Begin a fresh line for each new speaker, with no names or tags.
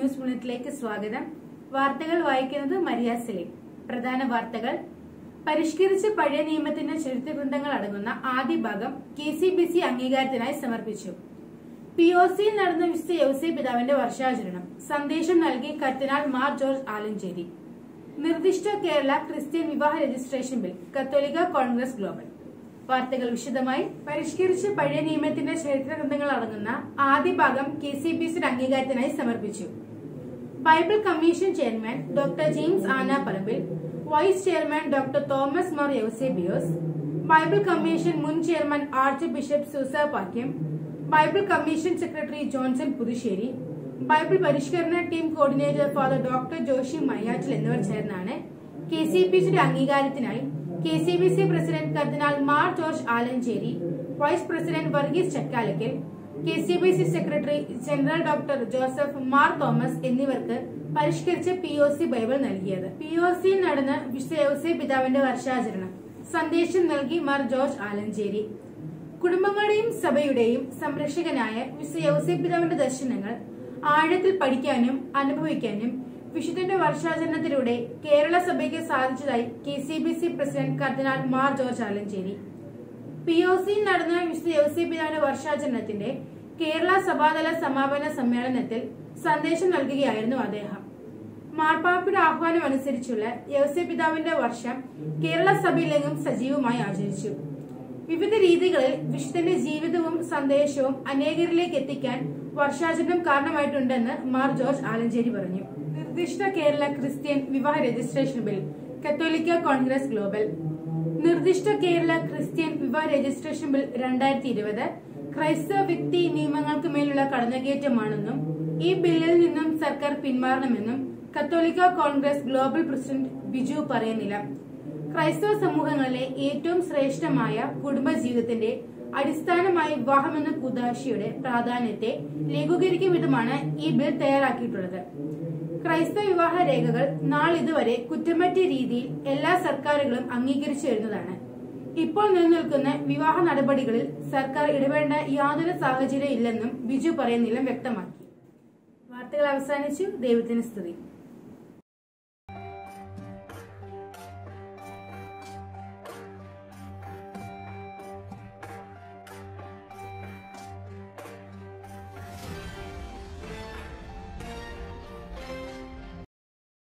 news ബുള്ളറ്റിലേക്ക് സ്വാഗതം വാർത്തകൾ വായിക്കുന്നത് മരിയ സലീം പ്രധാന വാർത്തകൾ പരിഷ്കരിച്ച പഴയ നിയമത്തിന്റെ ചരിത്രഗ്രന്ഥങ്ങൾ അടങ്ങുന്ന ആദ്യ ഭാഗം കെ സി ബി സി അംഗീകാരത്തിനായി സമർപ്പിച്ചു പി ഒ സിയിൽ നടന്ന വിശുദ്ധ യൗസേ പിതാവിന്റെ വർഷാചരണം സന്ദേശം നൽകി കർദിനാൾ മാർ ജോർജ് ആലഞ്ചേരി നിർദ്ദിഷ്ട കേരള ക്രിസ്ത്യൻ വിവാഹ രജിസ്ട്രേഷൻ ബിൽ കത്തോലിക്ക കോൺഗ്രസ് ഗ്ലോബൽ വാർത്തകൾ വിശദമായി പരിഷ്കരിച്ച പഴയ നിയമത്തിന്റെ ചരിത്ര ഗ്രന്ഥങ്ങൾ അടങ്ങുന്ന ആദ്യ ഭാഗം കെ സി ബി സിയുടെ അംഗീകാരത്തിനായി സമർപ്പിച്ചു Bible commission chairman doctor James Anaparambil vice chairman doctor Thomas Mar Eusebius Bible commission മുൻ chairman archbishop Soosa Pakiam Bible commission secretary Johnson Puthussery Bible പരിഷ്കരണ team coordinator father doctor Joshy Mayyattil എന്നിവർ ചേർന്നാണ് കെ സി പി സിയുടെ അംഗീകാരത്തിനായി K C B C president കർദിനാൾ Mar George Alencherry vice president Varghese Chakkalakkal K C B C secretary general doctor Joseph Mar Thomas എന്നിവർക്ക് പരിഷ്കരിച്ച P O C Bible നൽകിയത് P O സിയിൽ നടന്ന വിശ്വ പിതാവിന്റെ വർഷാചരണം സന്ദേശം നൽകി മാർ ജോർജ് ആലഞ്ചേരി കുടുംബങ്ങളുടെയും സഭയുടെയും സംരക്ഷകനായ വിശ്വ പിതാവിന്റെ ദർശനങ്ങൾ ആഴത്തിൽ പഠിക്കാനും അനുഭവിക്കാനും വിശുദ്ധന്റെ വർഷാചരണത്തിലൂടെ കേരള സഭയ്ക്ക് സാധിച്ചതായി K C B C president കർദിനാൾ Mar George Alencherry P O സിയിൽ നടന്ന വിശുദ്ധ യൗസേപിതാവിന്റെ വർഷാചരണത്തിന്റെ കേരള സഭാതല സമാപന സമ്മേളനത്തിൽ സന്ദേശം നൽകുകയായിരുന്നു അദ്ദേഹം മാർപ്പാപ്പയുടെ ആഹ്വാനം അനുസരിച്ചുള്ള യൗസേപിതാവിന്റെ വർഷം കേരള സഭയിലെങ്ങും സജീവമായി ആചരിച്ചു വിവിധ രീതികളിൽ വിശുദ്ധന്റെ ജീവിതവും സന്ദേശവും അനേകരിലേക്ക് എത്തിക്കാൻ വർഷാചരണം കാരണമായിട്ടുണ്ടെന്ന് മാർ ജോർജ് ആലഞ്ചേരി പറഞ്ഞു നിർദ്ദിഷ്ട കേരള ക്രിസ്ത്യൻ വിവാഹ രജിസ്ട്രേഷൻ ബിൽ കത്തോലിക്ക കോൺഗ്രസ് ഗ്ലോബൽ നിർദ്ദിഷ്ട കേരള ക്രിസ്ത്യൻ വിവാഹ രജിസ്ട്രേഷൻ ബിൽ രണ്ടായിരത്തി ഇരുപത് ക്രൈസ്തവ വ്യക്തി നിയമങ്ങൾക്ക് മേലുള്ള കടന്നുകയറ്റമാണെന്നും ഈ ബില്ലിൽ നിന്നും സർക്കാർ പിന്മാറണമെന്നും കത്തോലിക്ക കോൺഗ്രസ് ഗ്ലോബൽ പ്രസിഡന്റ് ബിജു പറയുന്നില്ല ക്രൈസ്തവ സമൂഹങ്ങളിലെ ഏറ്റവും ശ്രേഷ്ഠമായ കുടുംബജീവിതത്തിന്റെ അടിസ്ഥാനമായി വിവാഹമെന്ന കുദാശിയുടെ പ്രാധാന്യത്തെ ലഘൂകരിക്കും വിധമാണ് ഈ ബിൽ തയ്യാറാക്കിയിട്ടുള്ളത് ക്രൈസ്തവ വിവാഹ രേഖകൾ നാളിതുവരെ കുറ്റമറ്റ രീതിയിൽ എല്ലാ സർക്കാരുകളും അംഗീകരിച്ചു വരുന്നതാണ് ഇപ്പോൾ നിലനിൽക്കുന്ന വിവാഹ നടപടികളിൽ സർക്കാർ ഇടപെടേണ്ട യാതൊരു സാഹചര്യം ഇല്ലെന്നും ബിജു പറയുന്നില്ല വ്യക്തമാക്കി വാർത്തകൾ അവസാനിച്ചു ദൈവത്തിന് സ്തുതി